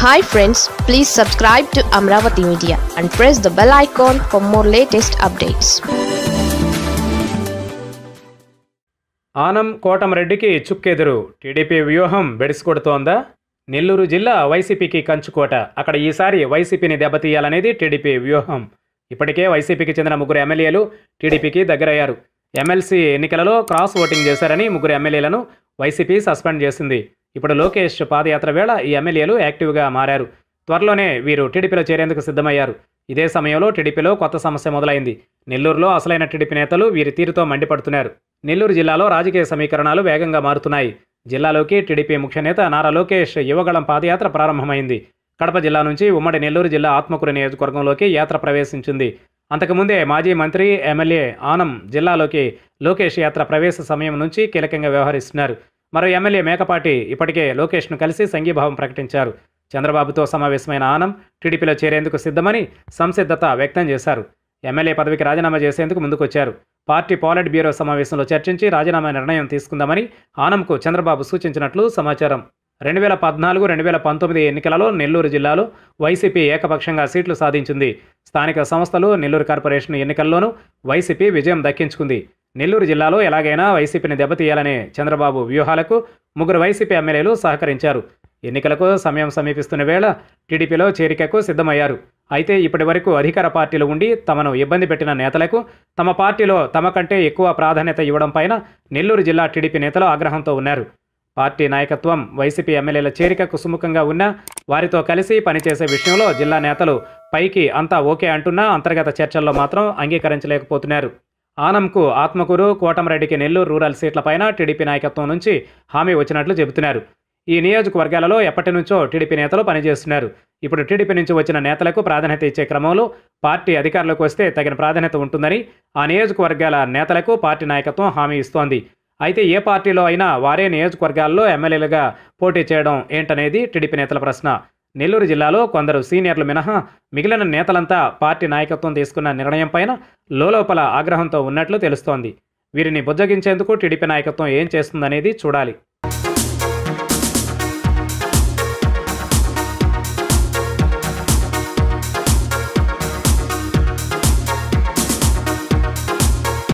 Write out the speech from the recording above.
hi friends please subscribe to Amaravati media and press the bell icon for more latest updates Anam కోటమరెడ్డికి చుక్కెదురు TDP వ్యూహం బెడిసికొడుతోందా నెల్లూరు జిల్లా వైసీపీకి కంచుకోట అక్కడ ఈసారి వైసీపీని దెబ్బతీయాలనేది టీడీపీ వ్యూహం ఇప్పటికే వైసీపీకి చెందిన ముగ్గురు ఎమ్మెల్యేలు టీడీపీకి దగ్గరయ్యారు ఎమ్మెల్సీ ఎన్నికలలో క్రాస్ ఓటింగ్ చేశారని ముగ్గురు ఎమ్మెల్యేలను వైసీపీ సస్పెండ్ చేసింది ఇప్పుడు లోకేష్ పాదయాత్ర వేళ ఈ ఎమ్మెల్యేలు యాక్టివ్గా మారారు త్వరలోనే వీరు టీడీపీలో చేరేందుకు సిద్ధమయ్యారు ఇదే సమయంలో టీడీపీలో కొత్త సమస్య మొదలైంది నెల్లూరులో అసలైన టీడీపీ నేతలు వీరి తీరుతో మండిపడుతున్నారు నెల్లూరు జిల్లాలో రాజకీయ సమీకరణాలు వేగంగా మారుతున్నాయి జిల్లాలోకి టీడీపీ ముఖ్య నేత నారా లోకేష్ యువగళం పాదయాత్ర ప్రారంభమైంది కడప జిల్లా నుంచి ఉమ్మడి నెల్లూరు జిల్లా ఆత్మకూరు నియోజకవర్గంలోకి యాత్ర ప్రవేశించింది అంతకుముందే మాజీ మంత్రి ఎమ్మెల్యే ఆనం జిల్లాలోకి లోకేష్ యాత్ర ప్రవేశ సమయం నుంచి కీలకంగా వ్యవహరిస్తున్నారు మరో ఎమ్మెల్యే మేకపాటి ఇప్పటికే లోకేష్ను కలిసి సంఘీభావం ప్రకటించారు చంద్రబాబుతో సమావేశమైన ఆనం టీడీపీలో చేరేందుకు సిద్ధమని సంసిద్ధత వ్యక్తం చేశారు ఎమ్మెల్యే పదవికి రాజీనామా చేసేందుకు ముందుకొచ్చారు పార్టీ పాలిట్ బ్యూరో సమావేశంలో చర్చించి రాజీనామా నిర్ణయం తీసుకుందామని ఆనంకు చంద్రబాబు సూచించినట్లు సమాచారం రెండు వేల పద్నాలుగు రెండు వేల పంతొమ్మిది ఎన్నికలలో నెల్లూరు జిల్లాలో వైసీపీ ఏకపక్షంగా సీట్లు సాధించింది స్థానిక సంస్థలు నెల్లూరు కార్పొరేషన్ ఎన్నికల్లోనూ వైసీపీ విజయం దక్కించుకుంది నెల్లూరు జిల్లాలో ఎలాగైనా వైసీపీని దెబ్బతీయాలనే చంద్రబాబు వ్యూహాలకు ముగ్గురు వైసీపీ ఎమ్మెల్యేలు సహకరించారు ఎన్నికలకు సమయం సమీపిస్తున్న వేళ టీడీపీలో చేరికకు సిద్ధమయ్యారు అయితే ఇప్పటి వరకు అధికార పార్టీలు ఉండి తమను ఇబ్బంది పెట్టిన నేతలకు తమ పార్టీలో తమ కంటే ఎక్కువ ప్రాధాన్యత ఇవ్వడం పైన నెల్లూరు జిల్లా టీడీపీ నేతలు ఆగ్రహంతో ఉన్నారు పార్టీ నాయకత్వం వైసీపీ ఎమ్మెల్యేల చేరికకు సుముఖంగా ఉన్నా వారితో కలిసి పనిచేసే విషయంలో జిల్లా నేతలు పైకి అంతా ఓకే అంటున్నా అంతర్గత చర్చల్లో మాత్రం అంగీకరించలేకపోతున్నారు ఆనంకు ఆత్మకూరు కోటమరెడ్డికి నెల్లూరు రూరల్ సీట్లపైన టీడీపీ నాయకత్వం నుంచి హామీ వచ్చినట్లు చెబుతున్నారు ఈ నియోజకవర్గాలలో ఎప్పటి నుంచో టీడీపీ నేతలు పనిచేస్తున్నారు ఇప్పుడు టీడీపీ నుంచి వచ్చిన నేతలకు ప్రాధాన్యత ఇచ్చే క్రమంలో పార్టీ అధికారంలోకి వస్తే తగిన ప్రాధాన్యత ఉంటుందని ఆ నియోజకవర్గాల నేతలకు పార్టీ నాయకత్వం హామీ ఇస్తోంది అయితే ఏ పార్టీలో అయినా వారే నియోజకవర్గాల్లో ఎమ్మెల్యేలుగా పోటీ చేయడం ఏంటనేది టీడీపీ నేతల ప్రశ్న నెల్లూరు జిల్లాలో కొందరు సీనియర్లు మినహా మిగిలిన నేతలంతా పార్టీ నాయకత్వం తీసుకున్న నిర్ణయంపైన లోలోపల ఆగ్రహంతో ఉన్నట్లు తెలుస్తోంది వీరిని బుజ్జగించేందుకు టీడీపీ నాయకత్వం ఏం చేస్తుందనేది చూడాలి